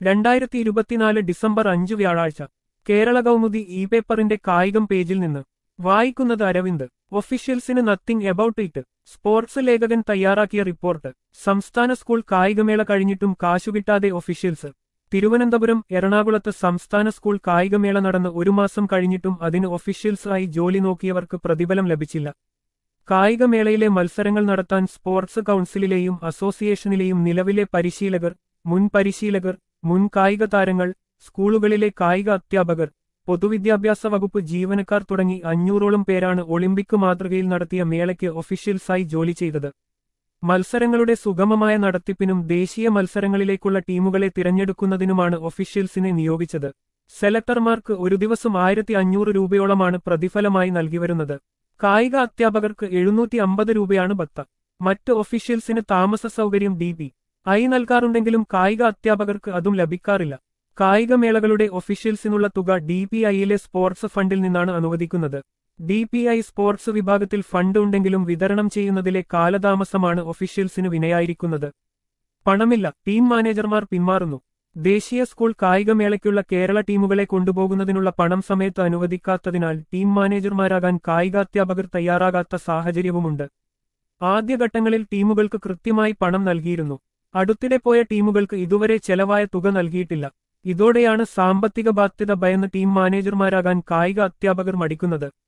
രണ്ടായിരത്തി ഇരുപത്തിനാല് ഡിസംബർ അഞ്ച് വ്യാഴാഴ്ച കേരള കൗമുദി ഇ പേപ്പറിന്റെ കായികം പേജിൽ നിന്ന് വായിക്കുന്നത് അരവിന്ദ് ഒഫീഷ്യൽസിന് നത്തിങ് എബൌട്ട് ഇറ്റ് സ്പോർട്സ് ലേഖകൻ തയ്യാറാക്കിയ റിപ്പോർട്ട് സംസ്ഥാന സ്കൂൾ കായികമേള കഴിഞ്ഞിട്ടും കാശുകിട്ടാതെ ഒഫീഷ്യൽസ് തിരുവനന്തപുരം എറണാകുളത്ത് സംസ്ഥാന സ്കൂൾ കായികമേള നടന്ന് ഒരു മാസം കഴിഞ്ഞിട്ടും അതിന് ഒഫീഷ്യൽസായി ജോലി നോക്കിയവർക്ക് പ്രതിഫലം ലഭിച്ചില്ല കായികമേളയിലെ മത്സരങ്ങൾ നടത്താൻ സ്പോർട്സ് കൗൺസിലിലെയും അസോസിയേഷനിലെയും നിലവിലെ പരിശീലകർ മുൻ പരിശീലകർ മുൻ കായിക താരങ്ങൾ സ്കൂളുകളിലെ കായിക അധ്യാപകർ പൊതുവിദ്യാഭ്യാസ വകുപ്പ് ജീവനക്കാർ തുടങ്ങി അഞ്ഞൂറോളം പേരാണ് ഒളിമ്പിക് മാതൃകയിൽ നടത്തിയ മേളയ്ക്ക് ഒഫീഷ്യൽസായി ജോലി ചെയ്തത് മത്സരങ്ങളുടെ സുഗമമായ നടത്തിപ്പിനും ദേശീയ മത്സരങ്ങളിലേക്കുള്ള ടീമുകളെ തിരഞ്ഞെടുക്കുന്നതിനുമാണ് ഒഫീഷ്യൽസിനെ നിയോഗിച്ചത് സെലക്ടർമാർക്ക് ഒരു ദിവസം ആയിരത്തി അഞ്ഞൂറ് രൂപയോളമാണ് പ്രതിഫലമായി നൽകിവരുന്നത് കായിക അധ്യാപകർക്ക് എഴുന്നൂറ്റി അമ്പത് രൂപയാണ് ബത്ത മറ്റ് ഒഫീഷ്യൽസിന് താമസ സൗകര്യം ഡി പി ഐ നൽകാറുണ്ടെങ്കിലും കായിക അധ്യാപകർക്ക് അതും ലഭിക്കാറില്ല കായികമേളകളുടെ ഒഫീഷ്യൽസിനുള്ള തുക ഡി പി ഐയിലെ സ്പോർട്സ് ഫണ്ടിൽ നിന്നാണ് അനുവദിക്കുന്നത് ഡി പി ഐ സ്പോർട്സ് വിഭാഗത്തിൽ ഫണ്ട് ഉണ്ടെങ്കിലും വിതരണം ചെയ്യുന്നതിലെ കാലതാമസമാണ് ഒഫീഷ്യൽസിന് വിനയായിരിക്കുന്നത് പണമില്ല ടീം മാനേജർമാർ പിന്മാറുന്നു ദേശീയ സ്കൂൾ കായികമേളയ്ക്കുള്ള കേരള ടീമുകളെ കൊണ്ടുപോകുന്നതിനുള്ള പണം സമയത്ത് അനുവദിക്കാത്തതിനാൽ ടീം മാനേജർമാരാകാൻ കായികാധ്യാപകർ തയ്യാറാകാത്ത സാഹചര്യവുമുണ്ട് ആദ്യഘട്ടങ്ങളിൽ ടീമുകൾക്ക് കൃത്യമായി പണം നൽകിയിരുന്നു അടുത്തിടെ പോയ ടീമുകൾക്ക് ഇതുവരെ ചെലവായ തുക നൽകിയിട്ടില്ല ഇതോടെയാണ് സാമ്പത്തിക ബാധ്യത ഭയന്ന് ടീം മാനേജർമാരാകാൻ കായിക അധ്യാപകർ മടിക്കുന്നത്